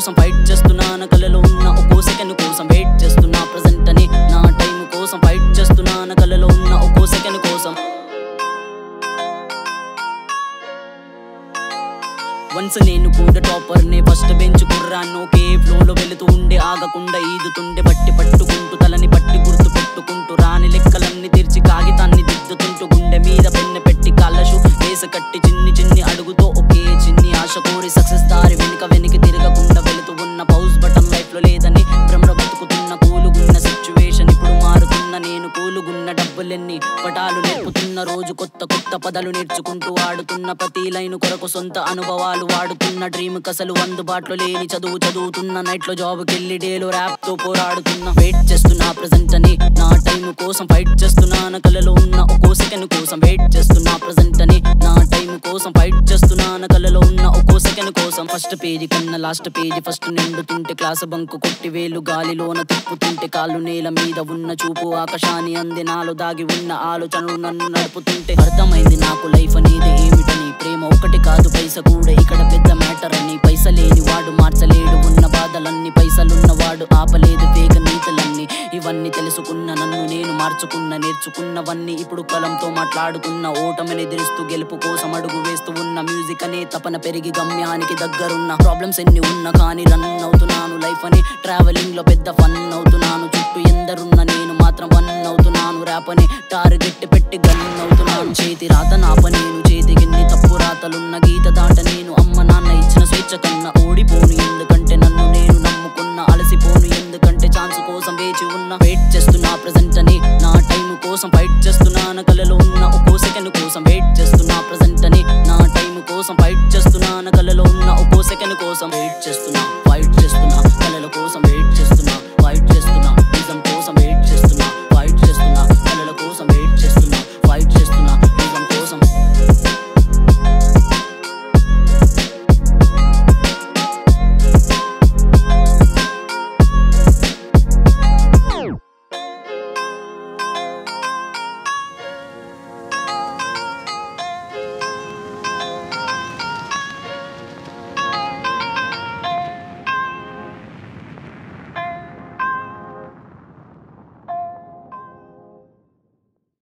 కోసం ఫైట్ చేస్తున్నాను కలలో ఉన్న ఒక్కో సెకండ్ కోసం వెయిట్ చేస్తున్నా ప్రజెంట్ అని నా టైం కోసం ఫైట్ చేస్తున్నాను కలలో ఉన్న ఒక్కో సెకండ్ కోసం వన్స్ నేను కూడా టాపర్ నే ఫస్ట్ బెంచ్ కుర్రాను ఒకే ఫ్లోలో వెళుతూ ఉండే ఆగకుండా ఈదుతుండే బట్టి పట్టుకుంటూ తలని పట్టి గుర్తు పెట్టుకుంటూ రాని లెక్కలన్నీ తెరిచి కాగితాన్ని దిద్దుతుంటూ గుండె మీద పెన్నె పెట్టి కాళ్ళ షూ వేసి కట్టి చిన్ని చిన్ని అడుగుతో ఒకే చిన్ని ఆశ కోరి సక్సెస్ దారి వెనుక వెనక్కి తిరగకుండా వెళుతూ ఉన్న పౌజ్ బటన్ లైఫ్ లో లేదని భ్రమర బతుకుతున్న కూలుగున్న సిచ్యువేషన్ ఇప్పుడు మారుతున్న నేను కూలుగున్న డబ్బులెన్ని పటాలు నేర్పుతున్న రోజు కొత్త కొత్త పదాలు నేర్చుకుంటూ ఆడుతున్న ప్రతి లైన్ కొరకు సొంత అనుభవాలు వాడుతున్న డ్రీమ్ కసలు అందుబాటులో లేని చదువు చదువుతున్న నైట్ లో జాబ్ కెళ్ళి డేలో ర్యాప్ తో పోరాడుతున్న వెయిట్ చేస్తున్నా ప్రజెంట్ అని నా టైం కోసం ఫైట్ చేస్తున్నాను కలలో ఉన్న ఒక్కో సెకండ్ కోసం వెయిట్ చేస్తున్నా ప్రజెంట్ అని నా టైం కోసం ఫైట్ చేస్తున్నాను కలలో ఉన్న ఒక్కో సెకండ్ కోసం ఫస్ట్ పేజీ కన్నా లాస్ట్ పేజీ ఫస్ట్ నిండుతుంటే క్లాస్ బంకు కొట్టి వేలు గాలిలోన తిప్పుతుంటే కాళ్ళు నేల మీద ఉన్న చూపు ఆకాశాన్ని అంది నాలో దాగి ఉన్న ఆలోచనలు నన్ను నడుపుతుంటే అర్థమైంది నాకు లైఫ్ అనేది ఏమిటని ప్రేమ ఒకటి కాదు పైస కూడా ఇక్కడ పెద్ద మ్యాటర్ అని పైస లేని వాడు మార్చలేడు ఉన్న బాధలన్నీ పైసలున్న వాడు ఆపలేదు వేగ నీతులన్నీ ఇవన్నీ తెలుసుకున్న నన్ను నేను మార్చుకున్న నేర్చుకున్నవన్నీ ఇప్పుడు కలంతో మాట్లాడుతున్న ఓటమిని ఎదిరిస్తూ గెలుపు కోసం అడుగు వేస్తూ ఉన్న మ్యూజిక్ అనే తపన పెరిగి గమ్యానికి దగ్గరున్న ప్రాబ్లమ్స్ ఎన్ని ఉన్నా కానీ రన్ అవుతున్నాను లైఫ్ అని ట్రావెలింగ్ లో పెద్ద ఫన్ అవుతున్నాను చుట్టూ ఎందరున్న నేను మాత్రం వన్ అవుతున్నాను ర్యాప్ అని టార్గెట్ పెట్టి గన్ అవుతున్నాను చేతి రాత నాప నేను చేతికి ఎన్ని తప్పు రాతలున్న గీత దాట నేను అమ్మ నాన్న ఇచ్చిన స్వేచ్ఛ కన్నా ఓడిపోను ఎందుకంటే